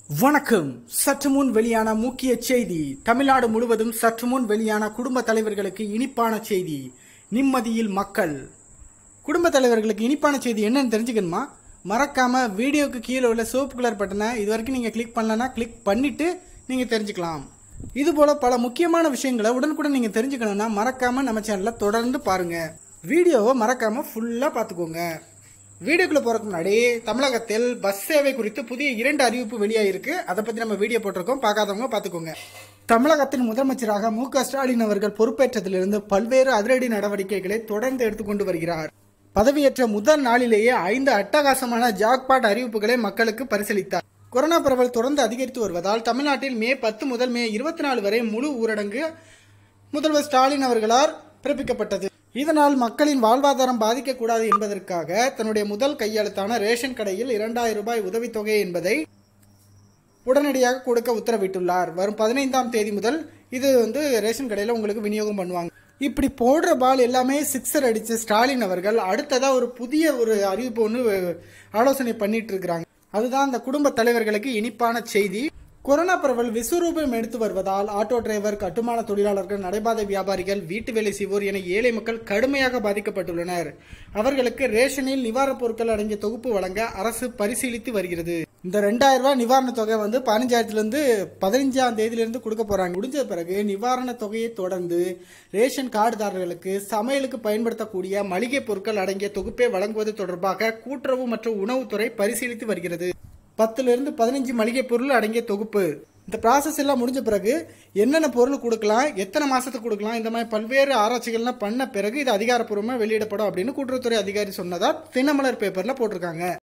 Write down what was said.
வணக்கம் சற்று முன் வெளியான முக்கிய செய்தி தமிழ்நாடு முழுவதும் சற்று முன் வெளியான குடும்ப தலைவர்களுக்கு இனிப்பான செய்தி நிம்மதியில் மக்கள் குடும்ப தலைவர்களுக்கு இனிப்பான செய்தி என்னன்னு தெரிஞ்சுக்கணுமா மறக்காம வீடியோக்கு கீழே உள்ள சிவப்பு கலர் பட்டனை இது வரைக்கும் நீங்க கிளிக் பண்ணலன்னா கிளிக் பண்ணிட்டு நீங்க தெரிஞ்சுக்கலாம் இது போல பல முக்கியமான விஷயங்களை உடனுக்குடன் நீங்க தெரிஞ்சுக்கணும்னா மறக்காம நம்ம சேனலை தொடர்ந்து பாருங்க வீடியோவை மறக்காம ஃபுல்லா பார்த்துக்கோங்க வீடியோக்குள்ள போறதுக்கு முன்னாடி தமிழகத்தில் பஸ் சேவை குறித்து புதிய இரண்டு அறிவிப்பு வெளியாயிருக்கு அதை பத்தி நம்ம வீடியோ போட்டிருக்கோம் பார்க்காதவங்க பார்த்துக்கோங்க தமிழகத்தின் முதலமைச்சராக மு க ஸ்டாலின் அவர்கள் பொறுப்பேற்றதிலிருந்து பல்வேறு அதிரடி நடவடிக்கைகளை தொடர்ந்து எடுத்துக்கொண்டு வருகிறார் பதவியேற்ற முதல் நாளிலேயே ஐந்து அட்டகாசமான ஜாக்பாட் அறிவிப்புகளை மக்களுக்கு பரிசீலித்தார் கொரோனா பரவல் தொடர்ந்து அதிகரித்து வருவதால் தமிழ்நாட்டில் மே பத்து முதல் மே இருபத்தி நாலு வரை முழு ஊரடங்கு முதல்வர் ஸ்டாலின் அவர்களால் பிறப்பிக்கப்பட்டது இதனால் மக்களின் வாழ்வாதாரம் பாதிக்கக்கூடாது என்பதற்காக தன்னுடைய முதல் கையெழுத்தான ரேஷன் கடையில் இரண்டாயிரம் ரூபாய் உதவித்தொகை என்பதை உடனடியாக கொடுக்க உத்தரவிட்டுள்ளார் வரும் பதினைந்தாம் தேதி முதல் இது வந்து ரேஷன் கடையில் உங்களுக்கு விநியோகம் பண்ணுவாங்க இப்படி போடுற பால் எல்லாமே சிக்ஸர் அடிச்ச ஸ்டாலின் அவர்கள் அடுத்ததா ஒரு புதிய ஒரு அறிவிப்பு ஒன்று ஆலோசனை பண்ணிட்டு இருக்கிறாங்க அதுதான் அந்த குடும்ப தலைவர்களுக்கு இனிப்பான செய்தி கொரோனா பரவல் விஸ்வரூபம் எடுத்து வருவதால் ஆட்டோ டிரைவர் கட்டுமான தொழிலாளர்கள் நடைபாதை வியாபாரிகள் வீட்டு வேலை செய்வோர் என ஏழை மக்கள் கடுமையாக பாதிக்கப்பட்டுள்ளனர் அவர்களுக்கு ரேஷனில் நிவாரணப் பொருட்கள் அடங்கிய தொகுப்பு வழங்க அரசு பரிசீலித்து வருகிறது இந்த ரெண்டாயிரம் ரூபாய் நிவாரணத் தொகை வந்து பதினஞ்சாயிரத்துல இருந்து பதினஞ்சாம் தேதியிலிருந்து கொடுக்க போறாங்க முடிஞ்ச பிறகு நிவாரணத் தொகையை தொடர்ந்து ரேஷன் கார்டுதாரர்களுக்கு சமையலுக்கு பயன்படுத்தக்கூடிய மளிகை பொருட்கள் அடங்கிய தொகுப்பை வழங்குவது தொடர்பாக கூட்டுறவு மற்றும் உணவுத்துறை பரிசீலித்து வருகிறது பத்துல இருந்து பதினஞ்சு மளிகை பொருள் அடங்கிய தொகுப்பு இந்த ப்ராசஸ் எல்லாம் முடிஞ்ச பிறகு என்னென்ன பொருள் கொடுக்கலாம் எத்தனை மாசத்துக்கு கொடுக்கலாம் இந்த மாதிரி பல்வேறு ஆராய்ச்சிகள்லாம் பண்ண பிறகு இது அதிகாரப்பூர்வமாக வெளியிடப்படும் அப்படின்னு கூட்டுறவுத்துறை அதிகாரி சொன்னதா தினமலர் பேப்பர்ல போட்டிருக்காங்க